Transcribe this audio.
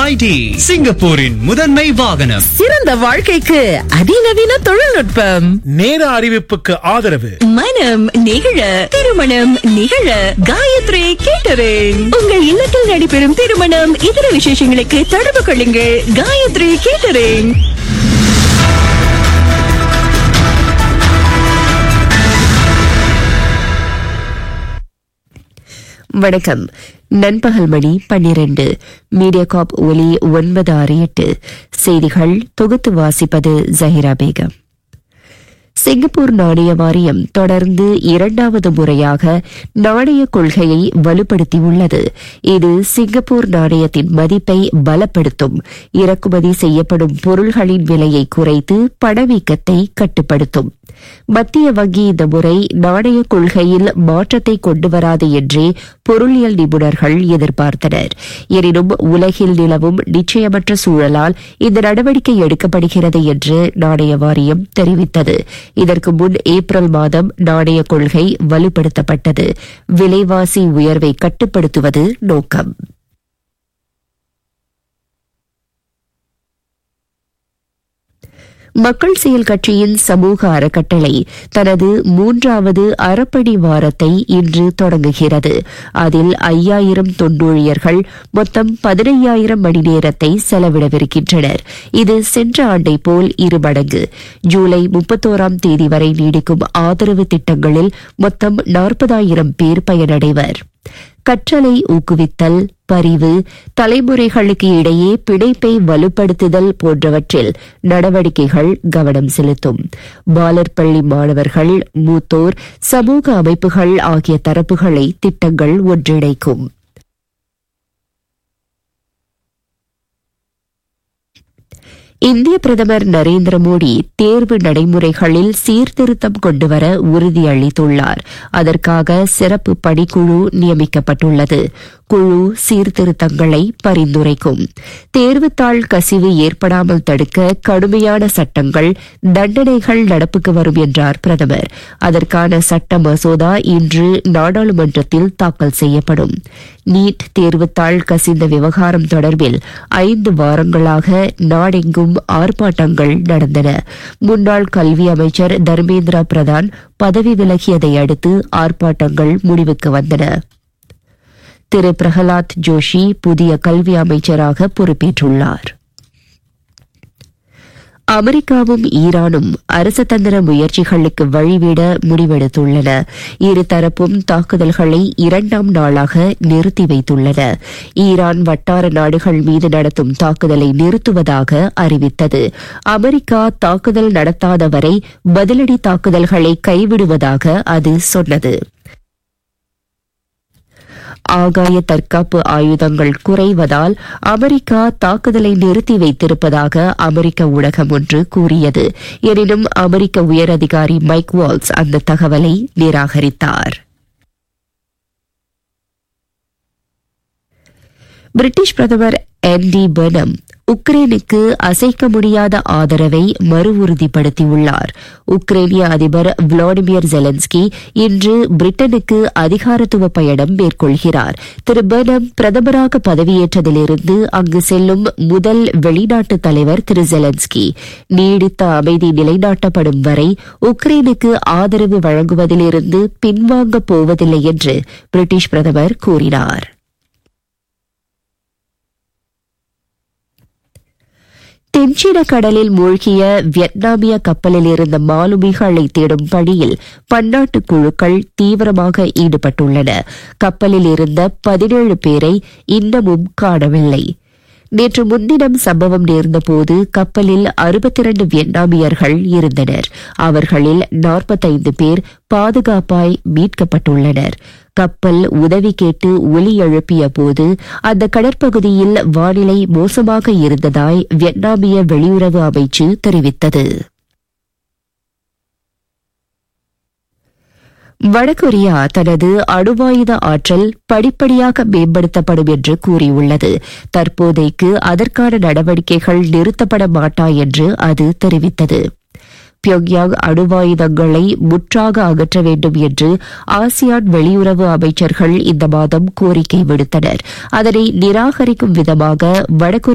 BYD சிங்கப்பூரின் முதன்மை வாகனம் சிறந்த வாழ்க்கைக்கு அதிநவீன தொழில்நுட்பம் நேர அறிவிப்புக்கு ஆதரவு மனம் நிகழ திருமணம் நிகழ காயத்ரி கேட்டரிங் உங்கள் இல்லத்தில் நடைபெறும் திருமணம் இதர விசேஷங்களுக்கு தொடர்பு கொள்ளுங்கள் காயத்ரி கேட்டரிங் வணக்கம் நண்பகல் மணி பன்னிரண்டு மீடியாகாப் ஒலி ஒன்பது ஆறு எட்டு செய்திகள் தொகுத்து வாசிப்பது ஜஹிரா பேகம் சிங்கப்பூர் நாணய வாரியம் தொடர்ந்து இரண்டாவது முறையாக நாணய கொள்கையை வலுப்படுத்தியுள்ளது இது சிங்கப்பூர் நாணயத்தின் மதிப்பை பலப்படுத்தும் இறக்குமதி செய்யப்படும் பொருள்களின் விலையை குறைத்து பணவீக்கத்தை கட்டுப்படுத்தும் மத்திய வங்கி இந்த முறை நாணய கொள்கையில் மாற்றத்தை கொண்டு வராது என்றே பொருளியல் நிபுணர்கள் எதிர்பார்த்தனர் எனினும் உலகில் நிலவும் நிச்சயமற்ற சூழலால் இந்த நடவடிக்கை எடுக்கப்படுகிறது என்று நாணய வாரியம் தெரிவித்தது இதற்கு முன் ஏப்ரல் மாதம் நாணய கொள்கை வலுப்படுத்தப்பட்டது விலைவாசி உயர்வை கட்டுப்படுத்துவது நோக்கம் மக்கள் செயல் கட்சியின் சமூக அறக்கட்டளை தனது மூன்றாவது அறப்பணி வாரத்தை இன்று தொடங்குகிறது அதில் ஐயாயிரம் தொண்டூழியர்கள் மொத்தம் பதினையாயிரம் மணி நேரத்தை செலவிடவிருக்கின்றனர் இது சென்ற ஆண்டை போல் இரு மடங்கு ஜூலை முப்பத்தோராம் தேதி வரை நீடிக்கும் ஆதரவு திட்டங்களில் மொத்தம் நாற்பதாயிரம் பேர் பயனடைவர் கற்றலை ஊக்குவித்தல் பரிவு தலைமுறைகளுக்கு இடையே பிணைப்பை வலுப்படுத்துதல் போன்றவற்றில் நடவடிக்கைகள் கவனம் செலுத்தும் பாலர் பள்ளி மாணவர்கள் மூத்தோர் சமூக அமைப்புகள் ஆகிய தரப்புகளை திட்டங்கள் ஒன்றிணைக்கும் இந்திய பிரதமர் நரேந்திர மோடி தேர்வு நடைமுறைகளில் சீர்திருத்தம் கொண்டுவர உறுதியளித்துள்ளார் அதற்காக சிறப்பு பணிக்குழு நியமிக்கப்பட்டுள்ளது குழு சீர்திருத்தங்களை பரிந்துரைக்கும் தேர்வுத்தாள் கசிவு ஏற்படாமல் தடுக்க கடுமையான சட்டங்கள் தண்டனைகள் நடப்புக்கு வரும் என்றார் பிரதமர் அதற்கான சட்ட மசோதா இன்று நாடாளுமன்றத்தில் தாக்கல் செய்யப்படும் நீட் தேர்வுத்தாள் கசிந்த விவகாரம் தொடர்பில் ஐந்து வாரங்களாக நாடெங்கும் ஆர்ப்பாட்டங்கள் நடந்தன முன்னாள் கல்வி அமைச்சர் தர்மேந்திர பிரதான் பதவி விலகியதை அடுத்து ஆர்ப்பாட்டங்கள் முடிவுக்கு வந்தன திரு பிரகலாத் ஜோஷி புதிய கல்வி அமைச்சராக பொறுப்பேற்றுள்ளார் அமெரிக்காவும் ஈரானும் அரசதந்திர முயற்சிகளுக்கு வழிவிட முடிவெடுத்துள்ளன இருதரப்பும் தாக்குதல்களை இரண்டாம் நாளாக நிறுத்தி வைத்துள்ளன ஈரான் வட்டார நாடுகள் மீது நடத்தும் தாக்குதலை நிறுத்துவதாக அறிவித்தது அமெரிக்கா தாக்குதல் நடத்தாத வரை பதிலடி தாக்குதல்களை கைவிடுவதாக அது சொன்னது ஆகாய தற்காப்பு ஆயுதங்கள் குறைவதால் அமெரிக்கா தாக்குதலை நிறுத்தி வைத்திருப்பதாக அமெரிக்க ஊடகம் ஒன்று கூறியது எனினும் அமெரிக்க உயரதிகாரி மைக் வால்ஸ் அந்த தகவலை நிராகரித்தார் பிரிட்டிஷ் பிரதமர் ஆண்டி பெர்னம் உக்ரைனுக்கு அசைக்க முடியாத ஆதரவை மறு உறுதிப்படுத்தியுள்ளார் உக்ரைனிய அதிபர் விளாடிமிர் ஜெலன்ஸ்கி இன்று பிரிட்டனுக்கு அதிகாரத்துவ பயணம் மேற்கொள்கிறார் திரு பெர்னம் பிரதமராக பதவியேற்றதிலிருந்து அங்கு செல்லும் முதல் வெளிநாட்டு தலைவர் திரு ஜெலன்ஸ்கி நீடித்த அமைதி நிலைநாட்டப்படும் வரை உக்ரைனுக்கு ஆதரவு வழங்குவதிலிருந்து பின்வாங்கப் போவதில்லை என்று பிரிட்டிஷ் பிரதமர் கூறினார் தென்சீன கடலில் மூழ்கிய வியட்நாமிய கப்பலில் இருந்த மாலுமிகளை தேடும் பணியில் பன்னாட்டு குழுக்கள் தீவிரமாக ஈடுபட்டுள்ளன கப்பலில் இருந்த பதினேழு பேரை இன்னமும் காணவில்லை நேற்று முன்தினம் சம்பவம் நேர்ந்தபோது கப்பலில் அறுபத்தி இரண்டு வியட்நாமியர்கள் இருந்தனர் அவர்களில் நாற்பத்தைந்து பேர் பாதுகாப்பாய் மீட்கப்பட்டுள்ளனர் கப்பல் உதவி கேட்டு ஒலி எழுப்பிய போது அந்த கடற்பகுதியில் வானிலை மோசமாக இருந்ததாய் வியட்நாமிய வெளியுறவு அமைச்சு தெரிவித்தது வடகொரியா தனது அணுவாயுத ஆற்றல் படிப்படியாக மேம்படுத்தப்படும் என்று கூறியுள்ளது தற்போதைக்கு அதற்கான நடவடிக்கைகள் நிறுத்தப்பட மாட்டா என்று அது தெரிவித்தது பியோங்யாங் அணுவாயுதங்களை முற்றாக அகற்ற வேண்டும் என்று ஆசியான் வெளியுறவு அமைச்சர்கள் இந்த மாதம் கோரிக்கை விடுத்தனர் அதனை நிராகரிக்கும் விதமாக வடகொரிய